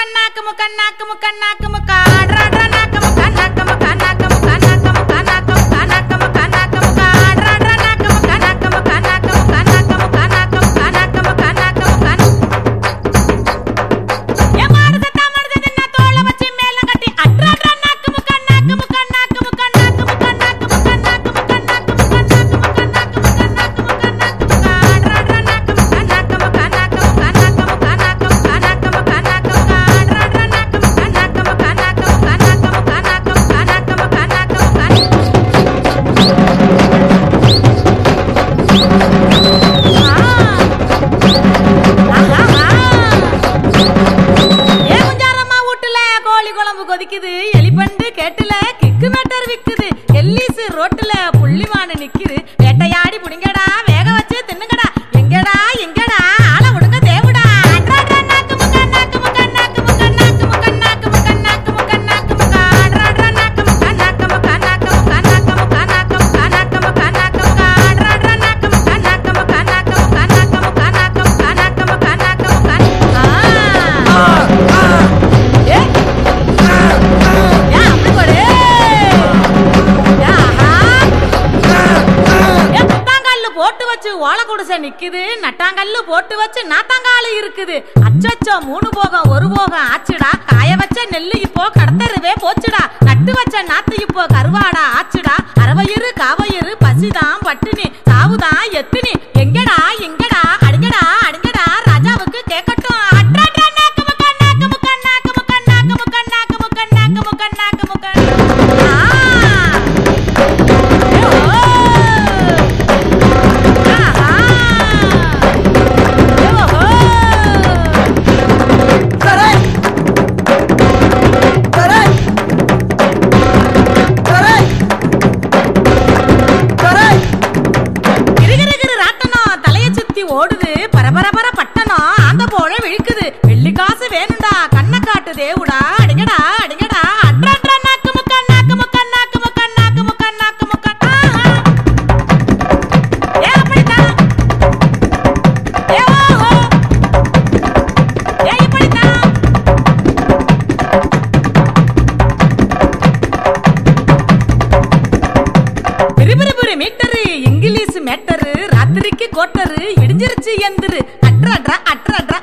முக்கண்ணாக்கு முக்கண்ணாக்கு முக்கண்ணாக்கு முக்கா ஆட்ரா ஆட்ரா நாக்கு முக்கா நாக்கு முக்கா நாக்கு முக்கா நாக்கு முக்கா நாக்கு முக்கா நாக்கு முக்கா நாக்கு முக்கா ஆட்ரா ஆட்ரா நாக்கு முக்கா நாக்கு முக்கா நாக்கு முக்கா நாக்கு முக்கா நாக்கு முக்கா நாக்கு முக்கா நாக்கு முக்கா ஏ மாடு சத்தா மாடு சத்தா தோள வச்சு மேல கட்டி அட்ரா அட்ரா நாக்கு முக்கா நாக்கு முக்கா நாக்கு முக்கா நாக்கு முக்கா நாக்கு முக்கா நாக்கு முக்கா நாக்கு முக்கா நாக்கு முக்கா நாக்கு முக்கா நாக்கு முக்கா நாக்கு முக்கா ஆட்ரா ஆட்ரா நாக்கு முக்கா நாக்கு முக்கா நாக்கு முக்கா நாக்கு முக்கா நாக்கு முக்கா நாக்கு முக்கா நாக்கு முக்கா ஆட்ரா ஆட்ரா நாக்கு முக்கா நாக்கு முக்கா நாக்கு முக்கா நாக்கு முக்கா நாக்கு முக்கா நாக்கு முக்கா நாக்கு முக்கா ஏ குஞ்சாரம்மா வீட்டுல கோழி குழம்பு கொதிக்குது எலிபண்டு கேட்டுல கிக்கு மேட்டர் விக்குது எல்லிசு ரோட்டுல புள்ளிமானு நிக்குது வேட்டையாடி புடிங்கடா வேக வச்சு தின்னுங்கடா எங்கடா எங்கடா ஆள விடுங்க தேவுடா அட்ரா, அட்ரா, நாக்கு முக்கா, நாக்கு முக்கா, நாக்கு முக்கா, நாக்கு முக்கா, நாக்கு முக்கா, நாக்கு முக்கா, நாக்கு முக்கா, அட்ரா, அட்ரா, நாக்கு முக்கா, நாக்கு முக்கா, நாக்கு முக்கா, நாக்கு முக்கா, நாக்கு முக்கா, நாக்கு முக்கா, நாக்கு முக்கா, அட்ரா, அட்ரா, நாக்கு முக்கா, நாக்கு முக்கா, நாக்கு முக்கா, நாக்கு முக்கா, நாக்கு முக்கா, நாக்கு முக்கா, நாக்கு முக்கா. ஆ. ஏ. ஏன் அப்படி போடு? ஆஹா. ஏ, குத்தாங்கல்லு போட்டு வச்சு ஓலை குடிசை நிக்குது நட்டாங்கல்லு போட்டு வச்சு நாத்தாங்காலு இருக்குது அச்சச்சோ மூணு போகம் ஒரு போகம் ஆச்சுடா காய வச்ச நெல்லு இப்போ கடத்தருவே போச்சுடா நட்டு வச்ச நாத்து இப்போ கருவாடா ஆச்சுடா அரவயிறு காவயிறு பசிதான் பட்டினி சாவுதான் எத்தினி எங்கடா எங்கடா அடுங்கடா அடுங்கடா ராஜாவுக்கு கேட்கட்டும் அட்ரா, அட்ரா, நாக்கு முக்கா, நாக்கு முக்கா, நாக்கு முக்கா, நாக்கு முக்கா, நாக்கு முக்கா, நாக்கு முக்கா, நாக்கு முக்கா. ஆ. ஏ, ஓ. ஆஹா. ஏ, ஓஹோ. கிறுகிறுகிறு ராட்டனம் தலைய சுத்தி ஓடுது பரபரபர பட்டணம் ஆந்த போல விழுக்குது வெள்ளி காசு வேணும்டா கண்ணை காட்டு தேவுடா அடிங்கடா அடிங்கடா அட்ரா அட்ரா நாக்கு முக்கா நாக்கு முக்கா நாக்கு முக்கா நாக்கு முக்கா நாக்கு முக்கா ஆஹா. ஏ அப்படித்தான் ஏ ஓஹோ ஏ இப்படித்தான் பிரிபிரிபிரி மீட்டரு இங்கிலீஷ் மேட்டரு ராத்திரிக்கு கோட்டரு இடிஞ்சிருச்சு எந்திரு அட்ரா அட்ரா அட்ரா அட்ரா